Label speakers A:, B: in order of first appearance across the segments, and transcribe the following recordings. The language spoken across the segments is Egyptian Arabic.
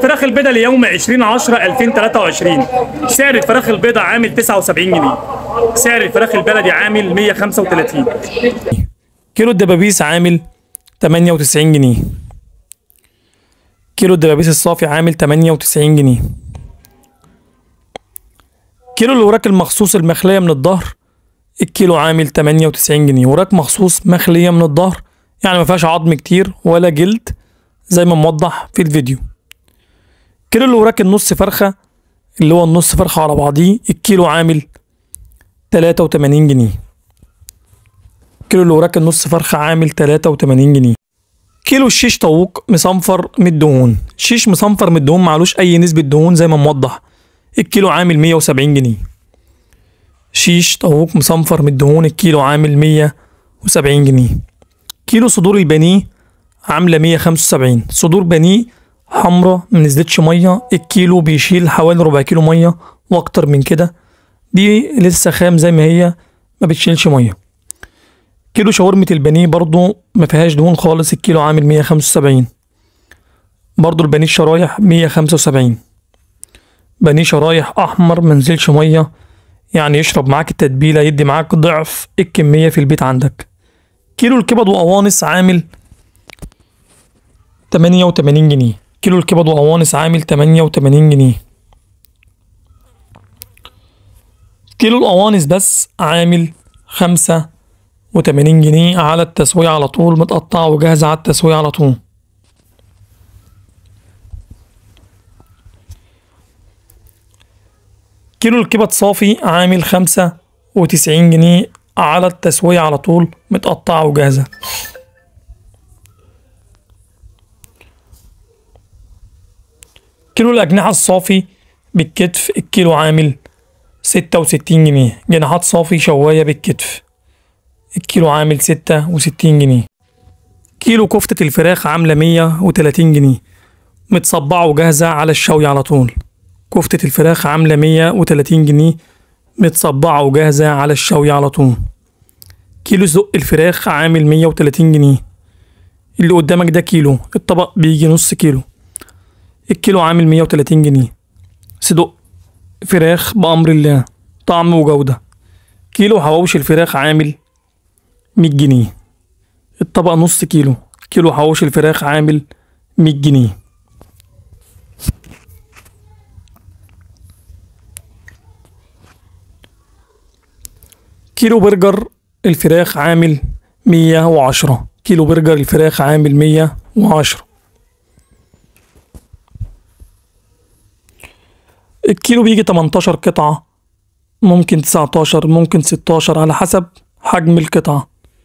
A: الفراخ البيضاء ليوم 20 10 2023 سعر الفراخ البيضاء عامل 79 جنيه سعر الفراخ البلدي عامل 135
B: كيلو الدبابيس عامل 98 جنيه كيلو الدبابيس الصافي عامل 98 جنيه كيلو الوراك المخصوص المخلية من الظهر الكيلو عامل 98 جنيه وراك مخصوص مخلية من الظهر يعني ما فيهاش عظم كتير ولا جلد زي ما موضح في الفيديو كيلو الوراك النص فرخة اللي هو النص فرخة على بعضيه الكيلو عامل 83 جنيه كيلو الوراك النص فرخة عامل 83 جنيه كيلو الشيش طاووق مصنفر من الدهون شيش مصنفر من الدهون معلوش اي نسبة دهون زي ما موضح الكيلو عامل 170 جنيه شيش طاووق مصنفر من الدهون الكيلو عامل 170 جنيه كيلو صدور البانيه عاملة 175 صدور بانيه حمرا ما نزلتش مية الكيلو بيشيل حوالي ربع كيلو مية واكتر من كده دي لسه خام زي ما هي ما بتشيلش ميه كيلو شاورمة البانيه برضو ما فيهاش دهون خالص الكيلو عامل 175 برضو البانيه الشرايح 175 بانيه شرايح احمر منزلش ميه يعني يشرب معاك التتبيلة يدي معاك ضعف الكمية في البيت عندك كيلو الكبد وقوانص عامل 88 جنيه كيلو الكبد وقوانص عامل 88 جنيه كيلو القوانص بس عامل خمسة وتمانين جنيه على التسوية على طول متقطعة وجاهزة على التسوية على طول كيلو الكبد صافي عامل خمسة وتسعين جنيه على التسوية على طول متقطعة وجاهزة كيلو الأجنحة الصافي بالكتف الكيلو عامل ستة وستين جنيه جناحات صافي شواية بالكتف الكيلو عامل ستة وستين جنيه كيلو كفتة الفراخ عاملة مية وتلاتين جنيه متصبعة وجاهزة على الشوي على طول كفتة الفراخ عاملة مية وتلاتين جنيه متصبعة وجاهزة على الشوي على طول كيلو زق الفراخ عامل مية وتلاتين جنيه اللي قدامك ده كيلو الطبق بيجي نص كيلو الكيلو عامل مية وتلاتين جنيه صدق فراخ بأمر الله طعم وجودة كيلو حواوشي الفراخ عامل مية جنيه الطبق نص كيلو كيلو حواوشي الفراخ عامل مية جنيه كيلو برجر الفراخ عامل مية وعشرة كيلو برجر الفراخ عامل مية وعشرة الكيلو بيجي 18 قطعة ممكن 19 ممكن 16 على حسب حجم القطعة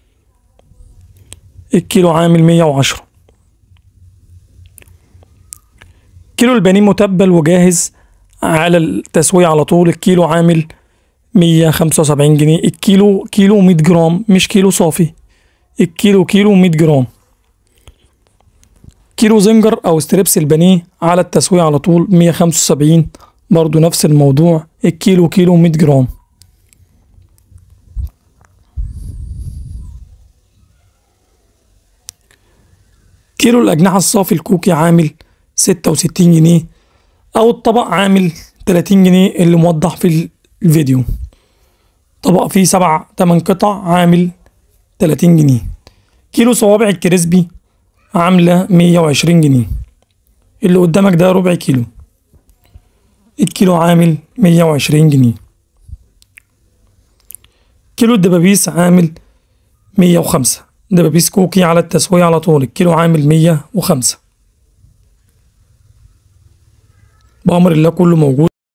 B: الكيلو عامل 110 كيلو البانيه متبل وجاهز على التسوية على طول الكيلو عامل 175 جنيه الكيلو كيلو 100 جرام مش كيلو صافي الكيلو كيلو 100 جرام كيلو زنجر او ستريبس البانيه على التسوية على طول 175 برضو نفس الموضوع الكيلو كيلو 100 جرام كيلو الأجنحة الصافي الكوكي عامل ستة وستين جنيه أو الطبق عامل تلاتين جنيه اللي موضح في الفيديو طبق فيه سبع تمن قطع عامل تلاتين جنيه كيلو صوابع الكريسبي عاملة مية وعشرين جنيه اللي قدامك ده ربع كيلو الكيلو عامل مية وعشرين جنيه كيلو الدبابيس عامل مية وخمسة دبابيس كوكي على التسوية على طول الكيلو عامل مية وخمسة بأمر الله كله موجود